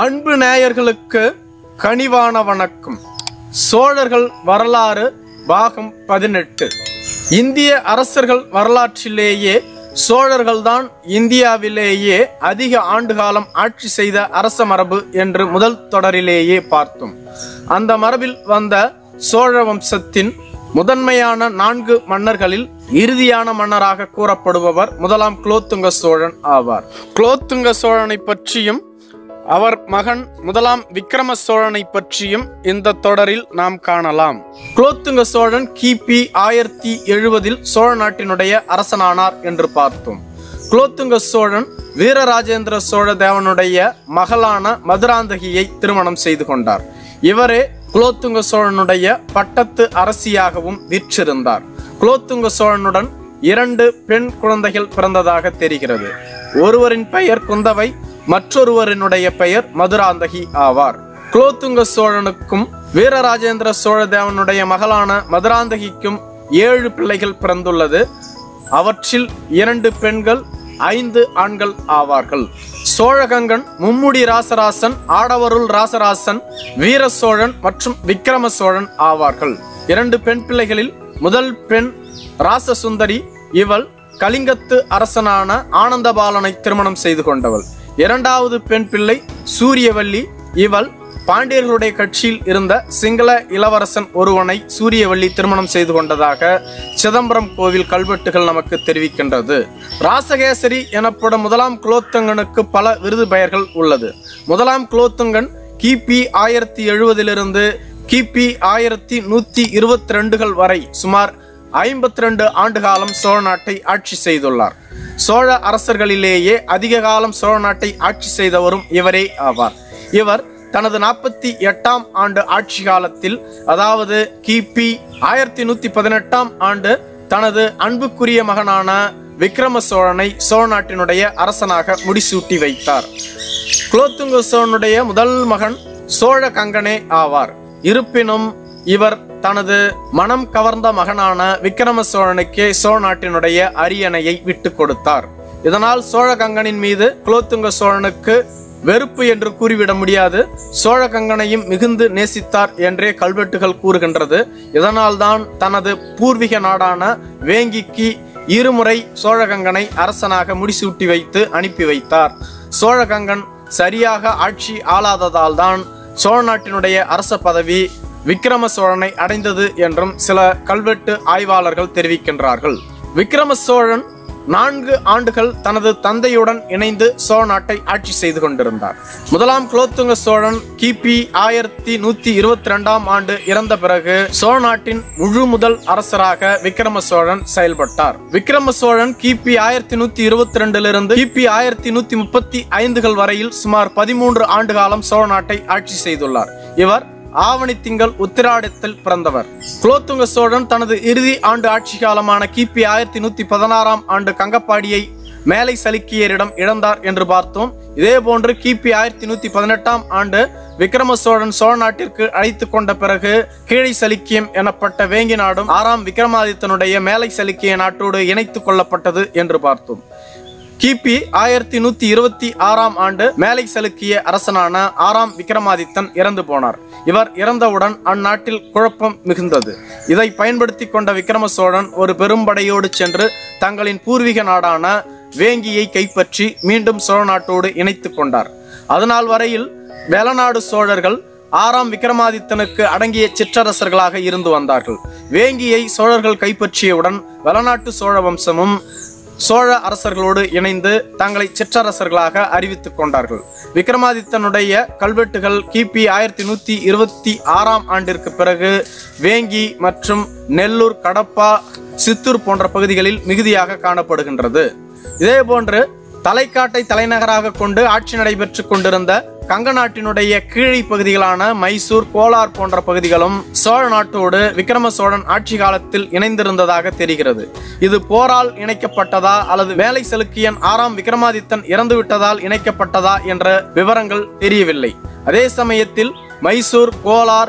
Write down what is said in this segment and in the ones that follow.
அன்பு நேயர்களுக்கு கனிவான வணக்கம் சோழர்கள் வரலாறு பாகம் பதினெட்டு இந்திய அரசர்கள் வரலாற்றிலேயே சோழர்கள்தான் இந்தியாவிலேயே அதிக ஆண்டுகாலம் ஆட்சி செய்த அரச மரபு என்று முதல் தொடரிலேயே பார்த்தோம் அந்த மரபில் வந்த சோழ வம்சத்தின் முதன்மையான நான்கு மன்னர்களில் இறுதியான மன்னராக கூறப்படுபவர் முதலாம் குலோத்துங்க சோழன் ஆவார் குலோத்துங்க சோழனை பற்றியும் அவர் மகன் முதலாம் விக்ரம சோழனை பற்றியும் இந்த தொடரில் நாம் காணலாம் குலோத்துங்க சோழன் கிபி ஆயிரத்தி எழுபதில் சோழ நாட்டினுடைய அரசனானார் என்று பார்த்தோம் குலோத்துங்க சோழன் வீரராஜேந்திர சோழ தேவனுடைய மகளான மதுராந்தகியை திருமணம் செய்து கொண்டார் இவரே குலோத்துங்க சோழனுடைய பட்டத்து அரசியாகவும் வீற்றிருந்தார் குலோத்துங்க சோழனுடன் இரண்டு பெண் குழந்தைகள் பிறந்ததாக தெரிகிறது ஒருவரின் பெயர் குந்தவை மற்றொருவரினுடைய பெயர் மதுராந்தகி ஆவார் குலோத்துங்க சோழனுக்கும் வீரராஜேந்திர சோழ தேவனுடைய மகளான மதுராந்தகிக்கும் ஏழு பிள்ளைகள் பிறந்துள்ளது அவற்றில் இரண்டு பெண்கள் ஐந்து ஆண்கள் ஆவார்கள் சோழகங்கன் மும்முடி ராசராசன் ஆடவருள் ராசராசன் வீர சோழன் மற்றும் விக்ரம சோழன் ஆவார்கள் இரண்டு பெண் பிள்ளைகளில் முதல் பெண் ராசசுந்தரி இவள் கலிங்கத்து அரசனான ஆனந்தபாலனை திருமணம் செய்து கொண்டவள் இரண்டாவது பெண் பிள்ளை சூரியவல்லி இவள் பாண்டியர்களுடைய கட்சியில் இருந்த சிங்கள இளவரசன் ஒருவனை சூரியவல்லி திருமணம் செய்து கொண்டதாக சிதம்பரம் கோவில் கல்வெட்டுகள் நமக்கு தெரிவிக்கின்றது ராசகேசரி எனப்படும் முதலாம் குலோத்துங்கனுக்கு பல விருது பெயர்கள் உள்ளது முதலாம் குலோத்துங்கன் கிபி ஆயிரத்தி எழுபதிலிருந்து கிபி ஆயிரத்தி நூத்தி இருபத்தி ரெண்டுகள் வரை சுமார் ஐம்பத்தி ரெண்டு ஆண்டு காலம் சோழ நாட்டை ஆட்சி செய்துள்ளார் சோழ அரசர்களிலேயே அதிக காலம் சோழ நாட்டை ஆட்சி செய்தவரும் இவரே ஆவார் இவர் தனது நாற்பத்தி எட்டாம் ஆண்டு ஆட்சி காலத்தில் அதாவது கிபி ஆயிரத்தி நூத்தி பதினெட்டாம் ஆண்டு தனது அன்புக்குரிய மகனான விக்ரம சோழனை சோழ நாட்டினுடைய அரசனாக முடிசூட்டி வைத்தார் குலோத்துங்க சோழனுடைய முதல் மகன் சோழ கங்கனே ஆவார் இருப்பினும் இவர் தனது மனம் கவர்ந்த மகனான விக்ரம சோழனுக்கே சோழ நாட்டினுடைய அரியணையை விட்டு கொடுத்தார் இதனால் சோழ கங்கனின் மீது குலோத்துங்க சோழனுக்கு வெறுப்பு என்று கூறிவிட முடியாது சோழ கங்கனையும் மிகுந்து நேசித்தார் என்றே கல்வெட்டுகள் கூறுகின்றது இதனால்தான் தனது பூர்வீக நாடான வேங்கிக்கு இருமுறை சோழகங்கனை அரசனாக முடிசூட்டி வைத்து அனுப்பி வைத்தார் சோழகங்கன் சரியாக ஆட்சி ஆளாததால் தான் சோழ நாட்டினுடைய அரச பதவி விக்ரம சோழனை அடைந்தது என்றும் சில கல்வெட்டு ஆய்வாளர்கள் தெரிவிக்கின்றார்கள் விக்ரம சோழன் நான்கு ஆண்டுகள் தனது தந்தையுடன் இணைந்து சோழ நாட்டை ஆட்சி செய்து கொண்டிருந்தார் முதலாம் குலோத்துங்க சோழன் கிபி ஆயிரத்தி நூத்தி இருபத்தி ரெண்டாம் ஆண்டு இறந்த பிறகு சோழ நாட்டின் முழு முதல் அரசராக விக்ரம சோழன் செயல்பட்டார் விக்ரம சோழன் கிபி ஆயிரத்தி நூத்தி இருபத்தி ரெண்டிலிருந்து கிபி ஆயிரத்தி நூத்தி முப்பத்தி ஐந்துகள் வரையில் சுமார் பதிமூன்று ஆண்டு காலம் சோழ நாட்டை ஆட்சி செய்துள்ளார் இவர் ஆவணி திங்கள் உத்திராடத்தில் பிறந்தவர் குலோத்துங்க சோழன் தனது இறுதி ஆண்டு ஆட்சி காலமான கிபி ஆயிரத்தி நூத்தி பதினாறாம் ஆண்டு கங்கப்பாடியை மேலை சலிக்கியரிடம் இழந்தார் என்று பார்த்தோம் இதே போன்று கிபி ஆயிரத்தி நூத்தி பதினெட்டாம் ஆண்டு விக்ரம சோழன் சோழ நாட்டிற்கு அழைத்து கொண்ட பிறகு கீழை சலிக்கியம் எனப்பட்ட வேங்கி நாடும் ஆறாம் விக்ரமாதித்தனுடைய மேலை சலிக்கிய நாட்டோடு இணைத்துக் கொள்ளப்பட்டது என்று பார்த்தோம் கிபி ஆயிரத்தி நூத்தி இருபத்தி ஆறாம் ஆண்டு மேலை செலுக்கிய அரசனான ஆறாம் விக்ரமாதித்தன் இறந்து போனார் இவர் இறந்தவுடன் அந்நாட்டில் குழப்பம் மிகுந்தது இதை பயன்படுத்தி கொண்ட விக்ரம சோழன் ஒரு பெரும்படையோடு சென்று தங்களின் பூர்வீக நாடான வேங்கியை கைப்பற்றி மீண்டும் சோழ நாட்டோடு இணைத்துக் கொண்டார் அதனால் வரையில் வேலநாடு சோழர்கள் ஆறாம் விக்ரமாதித்தனுக்கு அடங்கிய சிற்றரசர்களாக இருந்து வந்தார்கள் வேங்கியை சோழர்கள் கைப்பற்றியவுடன் வளநாட்டு சோழ வம்சமும் சோழ அரசர்களோடு இணைந்து தங்களை சிற்றரசர்களாக அறிவித்துக் கொண்டார்கள் விக்ரமாதித்தனுடைய கல்வெட்டுகள் கிபி ஆயிரத்தி நூத்தி இருபத்தி ஆறாம் ஆண்டிற்கு பிறகு வேங்கி மற்றும் நெல்லூர் கடப்பா சித்தூர் போன்ற பகுதிகளில் மிகுதியாக காணப்படுகின்றது இதே போன்று தலைக்காட்டை தலைநகராக கொண்டு ஆட்சி நடைபெற்றுக் கொண்டிருந்த கங்க நாட்டினுடைய கீழை பகுதிகளான மைசூர் கோலார் போன்ற பகுதிகளும் சோழ நாட்டோடு விக்ரம சோழன் ஆட்சி காலத்தில் இணைந்திருந்ததாக தெரிகிறது இது போரால் இணைக்கப்பட்டதா அல்லது வேலை செலுக்கியன் ஆறாம் விக்ரமாதித்தன் இறந்துவிட்டதால் இணைக்கப்பட்டதா என்ற விவரங்கள் தெரியவில்லை அதே சமயத்தில் மைசூர் கோலார்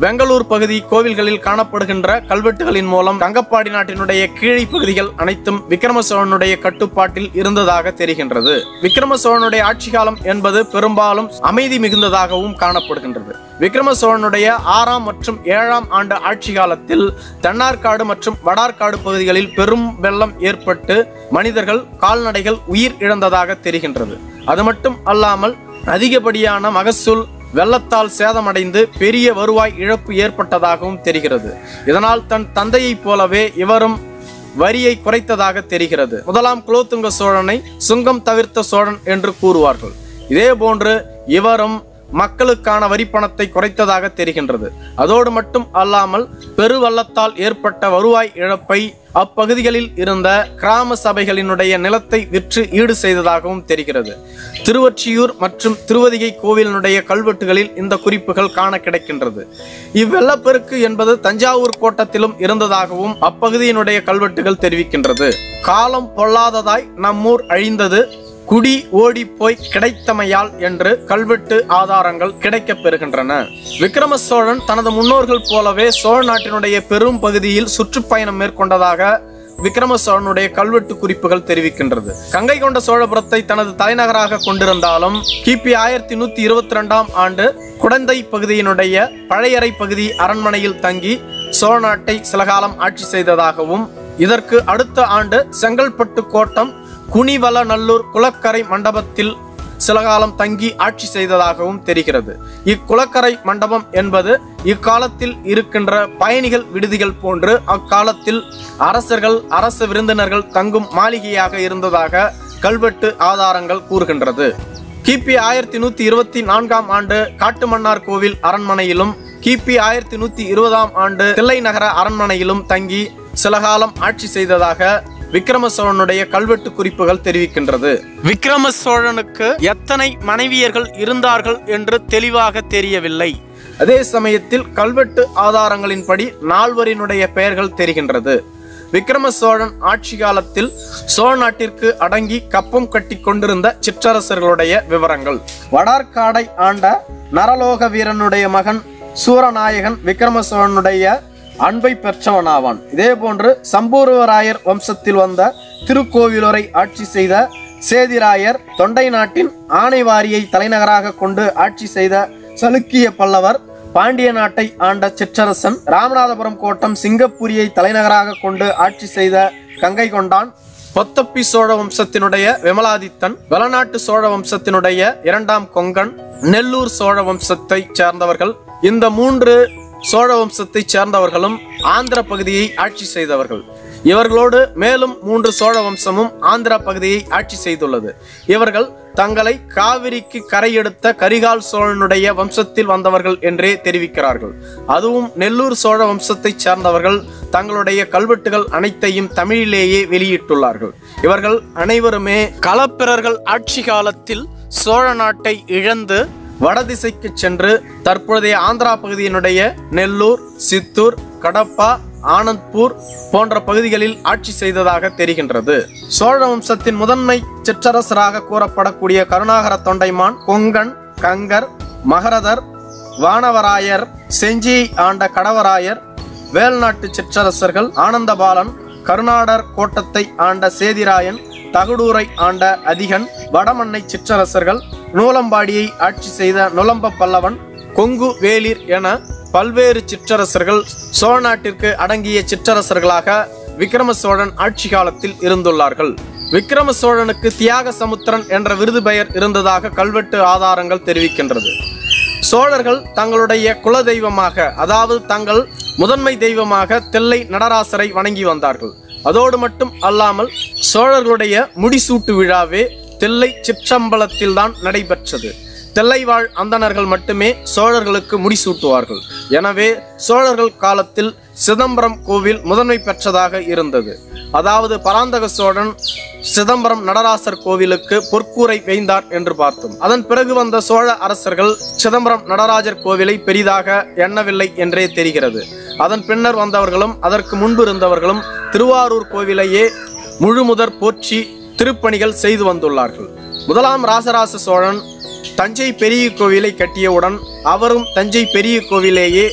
பெங்களூர் பகுதி கோவில்களில் காணப்படுகின்ற கல்வெட்டுகளின் மூலம் கங்கப்பாடி நாட்டினுடைய கீழை பகுதிகள் அனைத்தும் விக்ரம சோழனுடைய கட்டுப்பாட்டில் இருந்ததாக தெரிகின்றது விக்ரம சோழனுடைய ஆட்சி காலம் என்பது பெரும்பாலும் அமைதி மிகுந்ததாகவும் காணப்படுகின்றது விக்ரம சோழனுடைய ஆறாம் மற்றும் ஏழாம் ஆண்டு ஆட்சி காலத்தில் தென்னார்காடு மற்றும் வடார்காடு பகுதிகளில் பெரும் வெள்ளம் ஏற்பட்டு மனிதர்கள் கால்நடைகள் உயிர் இழந்ததாக தெரிகின்றது அது மட்டும் அல்லாமல் அதிகப்படியான மகசூல் வெள்ளத்தால் சேதமடைந்து பெரிய வருவாய் இழப்பு ஏற்பட்டதாகவும் தெரிகிறது இதனால் தன் தந்தையைப் போலவே இவரும் வரியை குறைத்ததாக தெரிகிறது முதலாம் குலோத்துங்க சோழனை சுங்கம் தவிர்த்த சோழன் என்று கூறுவார்கள் இதேபோன்று இவரும் மக்களுக்கான வரி பணத்தை குறைத்ததாக தெரிகின்றது அதோடு மட்டும் அல்லாமல் பெருவெள்ளத்தால் ஏற்பட்ட வருவாய் இழப்பை அப்பகுதிகளில் இருந்த கிராம சபைகளினுடைய நிலத்தை விற்று ஈடு செய்ததாகவும் தெரிகிறது திருவொற்றியூர் மற்றும் திருவதிகை கோவிலினுடைய கல்வெட்டுகளில் இந்த குறிப்புகள் காண கிடைக்கின்றது இவ்வெள்ளப்பெருக்கு என்பது தஞ்சாவூர் கோட்டத்திலும் இருந்ததாகவும் அப்பகுதியினுடைய கல்வெட்டுகள் தெரிவிக்கின்றது காலம் பொல்லாததாய் நம்மூர் அழிந்தது குடி ஓடி போய் கிடைத்தமையால் என்று கல்வெட்டு ஆதாரங்கள் கிடைக்கப் பெறுகின்றன விக்ரம சோழன் தனது முன்னோர்கள் போலவே சோழ நாட்டினுடைய பெரும் பகுதியில் சுற்றுப்பயணம் மேற்கொண்டதாக விக்ரம சோழனுடைய கல்வெட்டு குறிப்புகள் தெரிவிக்கின்றது கங்கை கொண்ட சோழபுரத்தை தனது தலைநகராக கொண்டிருந்தாலும் கிபி ஆயிரத்தி நூத்தி இருபத்தி ரெண்டாம் ஆண்டு குடந்தை பகுதியினுடைய பழையறை பகுதி அரண்மனையில் தங்கி சோழ நாட்டை சில காலம் ஆட்சி செய்ததாகவும் இதற்கு அடுத்த ஆண்டு செங்கல்பட்டு கோட்டம் குனிவலநல்லூர் குளக்கரை மண்டபத்தில் சில காலம் தங்கி ஆட்சி செய்ததாகவும் தெரிகிறது இக்குளக்கரை மண்டபம் என்பது இக்காலத்தில் இருக்கின்ற பயணிகள் விடுதிகள் போன்று அக்காலத்தில் அரசர்கள் அரச விருந்தினர்கள் தங்கும் மாளிகையாக இருந்ததாக கல்வெட்டு ஆதாரங்கள் கூறுகின்றது கிபி ஆயிரத்தி நூத்தி இருபத்தி நான்காம் ஆண்டு காட்டுமன்னார் கோவில் அரண்மனையிலும் கிபி ஆயிரத்தி நூத்தி இருபதாம் ஆண்டு தில்லை நகர அரண்மனையிலும் தங்கி சில காலம் ஆட்சி செய்ததாக விக்ரம சோழனுடைய கல்வெட்டு குறிப்புகள் தெரிவிக்கின்றது விக்ரம சோழனுக்கு எத்தனை மனைவியர்கள் இருந்தார்கள் என்று தெளிவாக தெரியவில்லை அதே சமயத்தில் கல்வெட்டு ஆதாரங்களின்படி நால்வரினுடைய பெயர்கள் தெரிகின்றது விக்ரம சோழன் ஆட்சி காலத்தில் சோழ நாட்டிற்கு அடங்கி கப்பம் கட்டி கொண்டிருந்த சிற்றரசர்களுடைய விவரங்கள் வடார்காடை ஆண்ட நரலோக வீரனுடைய மகன் சூரநாயகன் விக்ரம சோழனுடைய அன்பை பெற்றவனாவான் இதே போன்று சம்பூர்வராயர் வம்சத்தில் வந்த திருக்கோவிலூரை ஆட்சி செய்த சேதிராயர் தொண்டை நாட்டின் ஆனைவாரியை தலைநகராக கொண்டு ஆட்சி செய்த சலுக்கிய பல்லவர் பாண்டிய நாட்டை ஆண்ட சிற்றரசன் ராமநாதபுரம் கோட்டம் சிங்கப்பூரியை தலைநகராக கொண்டு ஆட்சி செய்த கங்கை கொண்டான் பொத்தப்பி சோழ வம்சத்தினுடைய விமலாதித்தன் வளநாட்டு சோழ வம்சத்தினுடைய இரண்டாம் கொங்கன் நெல்லூர் சோழ வம்சத்தை சேர்ந்தவர்கள் இந்த மூன்று சோழ வம்சத்தைச் சேர்ந்தவர்களும் ஆந்திர பகுதியை ஆட்சி செய்தவர்கள் இவர்களோடு மேலும் மூன்று சோழ வம்சமும் ஆந்திரா பகுதியை ஆட்சி செய்துள்ளது இவர்கள் தங்களை காவிரிக்கு கரையெடுத்த கரிகால் சோழனுடைய வம்சத்தில் வந்தவர்கள் என்றே தெரிவிக்கிறார்கள் அதுவும் நெல்லூர் சோழ வம்சத்தைச் சேர்ந்தவர்கள் தங்களுடைய கல்வெட்டுகள் அனைத்தையும் தமிழிலேயே வெளியிட்டுள்ளார்கள் இவர்கள் அனைவருமே களப்பிரர்கள் ஆட்சி காலத்தில் சோழ நாட்டை இழந்து வடதிசைக்கு சென்று தற்பொழுதைய ஆந்திரா பகுதியினுடைய நெல்லூர் சித்தூர் கடப்பா ஆனந்த்பூர் போன்ற பகுதிகளில் ஆட்சி செய்ததாக தெரிகின்றது சோழ வம்சத்தின் முதன்மை சிற்றரசராக கூறப்படக்கூடிய கருணாகர தொண்டைமான் கொங்கன் கங்கர் மகரதர் வானவராயர் செஞ்சியை ஆண்ட கடவராயர் வேல்நாட்டு சிற்றரசர்கள் ஆனந்தபாலன் கருநாடர் கோட்டத்தை ஆண்ட சேதிராயன் தகடூரை ஆண்ட அதிகன் வடமண்ணை சிற்றரசர்கள் நூலம்பாடியை ஆட்சி செய்த நுளம்ப பல்லவன் கொங்கு வேளிர் என பல்வேறு சிற்றரசர்கள் சோழ நாட்டிற்கு அடங்கிய சிற்றரசர்களாக விக்ரம சோழன் ஆட்சி காலத்தில் இருந்துள்ளார்கள் விக்ரம சோழனுக்கு தியாக சமுத்திரன் என்ற விருது பெயர் இருந்ததாக கல்வெட்டு ஆதாரங்கள் தெரிவிக்கின்றது சோழர்கள் தங்களுடைய குல தெய்வமாக அதாவது தங்கள் முதன்மை தெய்வமாக தெல்லை நடராசரை வணங்கி வந்தார்கள் அதோடு மட்டும் அல்லாமல் சோழர்களுடைய முடிசூட்டு விழாவே தெல்லை சிற்றம்பலத்தில்தான் நடைபெற்றது தெல்லைவாழ் அந்தணர்கள் மட்டுமே சோழர்களுக்கு முடிசூட்டுவார்கள் எனவே சோழர்கள் காலத்தில் சிதம்பரம் கோவில் முதன்மை பெற்றதாக இருந்தது அதாவது பராந்தக சோழன் சிதம்பரம் நடராசர் கோவிலுக்கு பொற்கூரை வேய்ந்தார் என்று பார்த்தோம் அதன் பிறகு வந்த சோழ அரசர்கள் சிதம்பரம் நடராஜர் கோவிலை பெரிதாக எண்ணவில்லை என்றே தெரிகிறது அதன் பின்னர் வந்தவர்களும் அதற்கு முன்பு இருந்தவர்களும் திருவாரூர் கோவிலையே முழுமுதற் போற்றி திருப்பணிகள் செய்து வந்துள்ளார்கள் முதலாம் ராசராச சோழன் தஞ்சை பெரிய கோவிலை கட்டியவுடன் அவரும் தஞ்சை பெரிய கோவிலேயே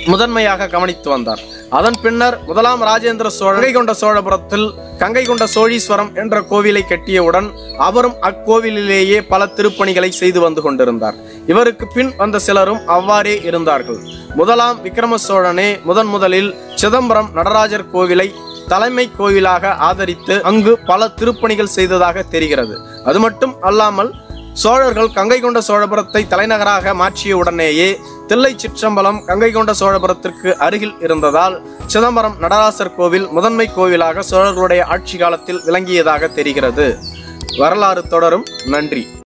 முதன்மையாக கவனித்து வந்தார் அதன் பின்னர் முதலாம் ராஜேந்திர சோழன் கங்கை கொண்ட சோழபுரத்தில் கங்கை கொண்ட சோழீஸ்வரம் என்ற கோவிலை கட்டியவுடன் அவரும் அக்கோவிலிலேயே பல திருப்பணிகளை செய்து வந்து கொண்டிருந்தார் இவருக்கு பின் வந்த சிலரும் அவ்வாறே இருந்தார்கள் முதலாம் விக்ரம சோழனே முதன் முதலில் சிதம்பரம் நடராஜர் கோவிலை தலைமை கோவிலாக ஆதரித்து அங்கு பல திருப்பணிகள் செய்ததாக தெரிகிறது அது மட்டும் அல்லாமல் சோழர்கள் கங்கை கொண்ட சோழபுரத்தை தலைநகராக மாற்றிய உடனேயே தில்லை சிற்றம்பலம் கங்கை கொண்ட சோழபுரத்திற்கு அருகில் இருந்ததால் சிதம்பரம் நடராசர் கோவில் முதன்மை கோவிலாக சோழர்களுடைய ஆட்சி காலத்தில் விளங்கியதாக தெரிகிறது வரலாறு தொடரும் நன்றி